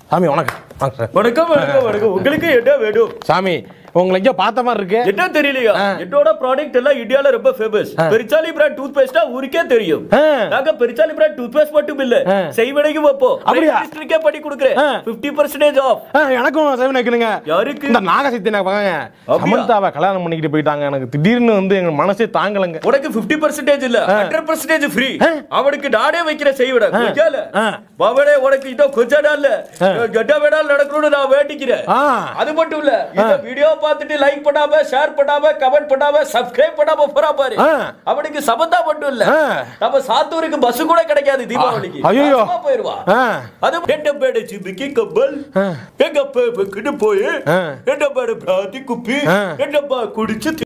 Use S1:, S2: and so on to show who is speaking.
S1: சாமி வணக்கம் வாங்க சார்
S2: வணக்கம் வணக்கம் வணக்கம் உங்களுக்கு என்ன வேணும்
S1: சாமி உங்களை எங்கேயோ பார்த்த மாதிரி இருக்கு
S2: என்ன தெரியலையா என்னோட ப்ராடக்ட் எல்லாம் இந்தியால ரொம்ப ஃபேமஸ் பெரிச்சாலி பிராண்ட் டூத் பேஸ்டா ஊருக்கே தெரியும்
S1: ஆ.
S2: நாங்க பெரிச்சாலி பிராண்ட் டூத் பேஸ்ட் மட்டும் இல்ல
S1: ஆ.
S2: செய்வனைக்கும் வைப்போம்
S1: அப்படியா?
S2: மினிஸ்டருக்கே பண்ணி கொடுக்குறேன்
S1: ஆ.
S2: 50% பர்சன்டேஜ் ஆஃப்
S1: ஆ, எனக்கும் சேவன் வைக்கணுங்க
S2: யாருக்கு
S1: இந்த நாகசக்தி நான் பாருங்க
S2: அப்படியா?
S1: சமந்தாவை கல்யாணம் பண்ணிக்கிட்டு போயிட்டாங்க எனக்கு திடீர்னு வந்து எங்க மனசே தாங்கலைங்க
S2: உனக்கு 50% பர்சன்டேஜ் இல்ல ஹண்ட்ரட் பர்சன்டேஜ் ஃப்ரீ அவனுக்கு நானே வைக்கிற செய்விட கொஞ்சால
S1: ஆ.
S2: பாவனே உனக்கு இன்னும் கொஞ்ச நாள்ல கெட்ட வேணாலும் நடக்கணும்னு நான் வேண்டிக்கிறேன்
S1: ஆ.
S2: அது மட்டும் இல்ல இந்த வீடியோ பார்த்துட்டு லைக் பண்ணாம ஷேர் பண்ணாம கமெண்ட் பண்ணாம சப்ஸ்கிரைப் பண்ணாம போறா பாரு
S1: ஆ.
S2: அவனுக்கு சபந்தா மட்டும் இல்ல
S1: ஆ.
S2: நம்ம சாத்தூருக்கு பஸ் கூட கிடைக்காது தீபாவளிக்கு
S1: ஐயோ.
S2: நாசமா போயிருவா
S1: ஆ.
S2: அது எட்ட பேடு சிபிக்கி கப்பல் எங்க கிட்ட போய்
S1: ஆ.
S2: எட்ட பேடு பிராதி குப்பி
S1: ஆ.
S2: எட்ட குடிச்சு